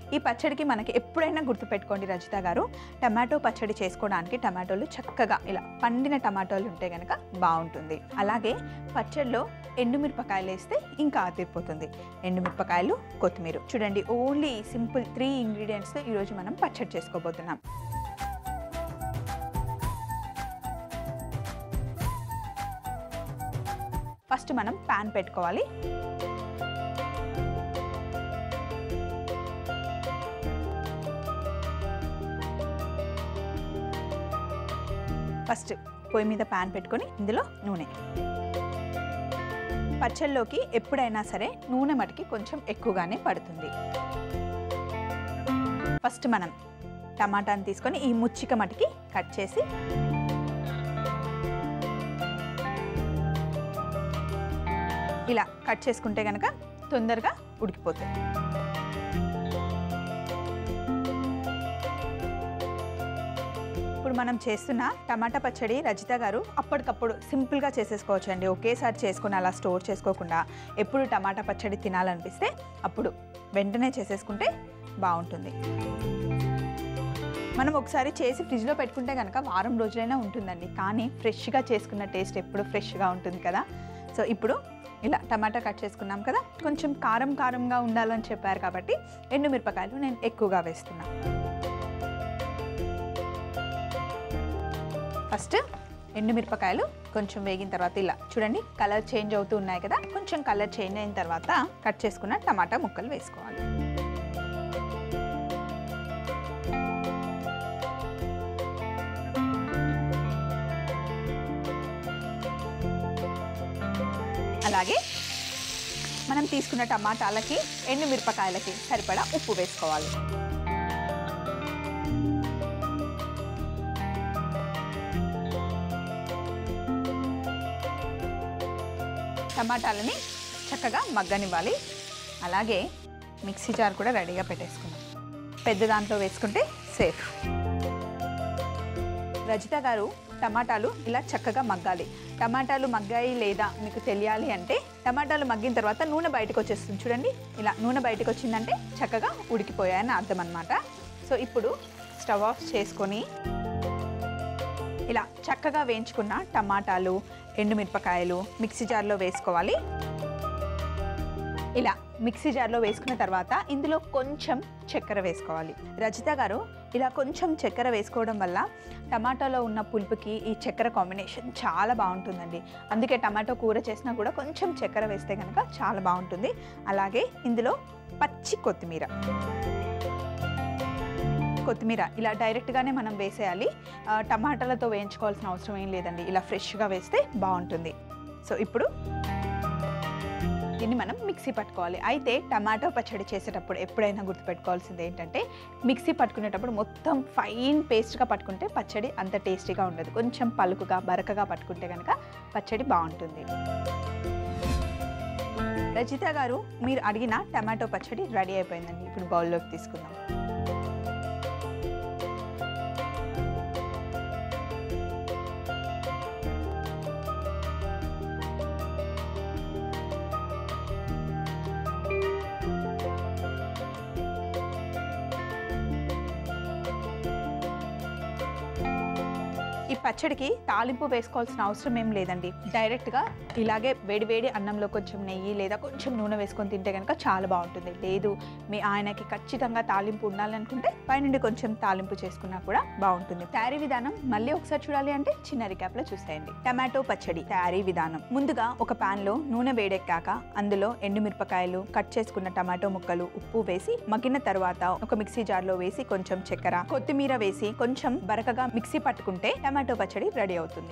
ఈ పచ్చడికి మనకి ఎప్పుడైనా గుర్తుపెట్టుకోండి రజిత గారు టమాటో పచ్చడి చేసుకోవడానికి టమాటోలు చక్కగా ఇలా పండిన టమాటోలు ఉంటే కనుక బాగుంటుంది అలాగే పచ్చడిలో ఎండుమిరపకాయలు వేస్తే ఇంకా ఆతిరిపోతుంది ఎండుమిరపకాయలు కొత్తిమీర చూడండి ఓన్లీ సింపుల్ త్రీ ఇంగ్రీడియంట్స్తో ఈరోజు మనం పచ్చడి చేసుకోబోతున్నాం ఫస్ట్ మనం ప్యాన్ పెట్టుకోవాలి ఫస్ట్ పొయ్యి మీద ప్యాన్ పెట్టుకొని ఇందులో నూనె పచ్చళ్ళలోకి ఎప్పుడైనా సరే నూనె మటుకి కొంచెం ఎక్కువగానే పడుతుంది ఫస్ట్ మనం టమాటాని తీసుకొని ఈ ముచ్చిక మటుకి కట్ చేసి ఇలా కట్ చేసుకుంటే కనుక తొందరగా ఉడికిపోతుంది ఇప్పుడు మనం చేస్తున్న టమాటా పచ్చడి రజిత గారు అప్పటికప్పుడు సింపుల్గా చేసేసుకోవచ్చు అండి ఒకేసారి చేసుకుని అలా స్టోర్ చేసుకోకుండా ఎప్పుడు టమాటా పచ్చడి తినాలనిపిస్తే అప్పుడు వెంటనే చేసేసుకుంటే బాగుంటుంది మనం ఒకసారి చేసి ఫ్రిడ్జ్లో పెట్టుకుంటే కనుక వారం రోజులైనా ఉంటుందండి కానీ ఫ్రెష్గా చేసుకున్న టేస్ట్ ఎప్పుడు ఫ్రెష్గా ఉంటుంది కదా సో ఇప్పుడు ఇలా టమాటా కట్ చేసుకున్నాం కదా కొంచెం కారం కారంగా ఉండాలని చెప్పారు కాబట్టి ఎండుమిరపకాయలు నేను ఎక్కువగా వేస్తున్నాను ఫస్ట్ ఎండుమిరపకాయలు కొంచెం వేగిన తర్వాత ఇలా చూడండి కలర్ చేంజ్ అవుతూ ఉన్నాయి కదా కొంచెం కలర్ చేంజ్ అయిన తర్వాత కట్ చేసుకున్న టమాటా ముక్కలు వేసుకోవాలి అలాగే మనం తీసుకున్న టమాటాలకి ఎండుమిరపకాయలకి సరిపడా ఉప్పు వేసుకోవాలి టమాటాలని చక్కగా మగ్గనివ్వాలి అలాగే మిక్సీ జార్ కూడా రెడీగా పెట్టేసుకున్నాం పెద్ద దాంట్లో వేసుకుంటే సేఫ్ రజిత గారు టమాటాలు ఇలా చక్కగా మగ్గాలి టమాటాలు మగ్గాయి లేదా మీకు తెలియాలి అంటే టమాటాలు మగ్గిన తర్వాత నూనె బయటకు వచ్చేస్తుంది చూడండి ఇలా నూనె బయటకు వచ్చిందంటే చక్కగా ఉడికిపోయాయని అర్థం అనమాట సో ఇప్పుడు స్టవ్ ఆఫ్ చేసుకొని ఇలా చక్కగా వేయించుకున్న టమాటాలు ఎండుమిరపకాయలు మిక్సీ జార్లో వేసుకోవాలి ఇలా మిక్సీ జార్లో వేసుకున్న తర్వాత ఇందులో కొంచెం చక్కెర వేసుకోవాలి రజిత గారు ఇలా కొంచెం చక్కెర వేసుకోవడం వల్ల టమాటాలో ఉన్న పులుపుకి ఈ చక్కెర కాంబినేషన్ చాలా బాగుంటుందండి అందుకే టమాటో కూర చేసినా కూడా కొంచెం చక్కెర వేస్తే కనుక చాలా బాగుంటుంది అలాగే ఇందులో పచ్చి కొత్తిమీర కొత్తిమీర ఇలా డైరెక్ట్గానే మనం వేసేయాలి ఆ, టమాటాలతో వేయించుకోవాల్సిన అవసరం ఏం లేదండి ఇలా ఫ్రెష్గా వేస్తే బాగుంటుంది సో ఇప్పుడు దీన్ని మనం మిక్సీ పట్టుకోవాలి అయితే టమాటో పచ్చడి చేసేటప్పుడు ఎప్పుడైనా గుర్తుపెట్టుకోవాల్సింది ఏంటంటే మిక్సీ పట్టుకునేటప్పుడు మొత్తం ఫైన్ పేస్ట్గా పట్టుకుంటే పచ్చడి అంత టేస్టీగా ఉండదు కొంచెం పలుకుగా బరకగా పట్టుకుంటే కనుక పచ్చడి బాగుంటుంది రజిత గారు మీరు అడిగిన టమాటో పచ్చడి రెడీ అయిపోయిందండి ఇప్పుడు బౌల్లోకి తీసుకుందాం ఈ పచ్చడికి తాలింపు వేసుకోవాల్సిన అవసరం ఏం లేదండి డైరెక్ట్గా ఇలాగే వేడివేడి అన్నంలో కొంచెం నెయ్యి లేదా కొంచెం నూనె వేసుకొని తింటే కనుక చాలా బాగుంటుంది లేదు మీ ఆయనకి ఖచ్చితంగా తాలింపు ఉండాలనుకుంటే పైనుండి కొంచెం తాలింపు చేసుకున్నా కూడా బాగుంటుంది తయారీ విధానం మళ్ళీ ఒకసారి చూడాలి అంటే చిన్న రికాప్లో చూసేయండి టమాటో పచ్చడి తయారీ విధానం ముందుగా ఒక pan లో నూనె వేడెక్కాక అందులో ఎండుమిరపకాయలు కట్ చేసుకున్న టమాటో ముక్కలు ఉప్పు వేసి మగ్గిన తర్వాత ఒక మిక్సీ జార్లో వేసి కొంచెం చక్కెర కొత్తిమీర వేసి కొంచెం బరకగా మిక్సీ పట్టుకుంటే టమాటో పచ్చడి రెడీ అవుతుంది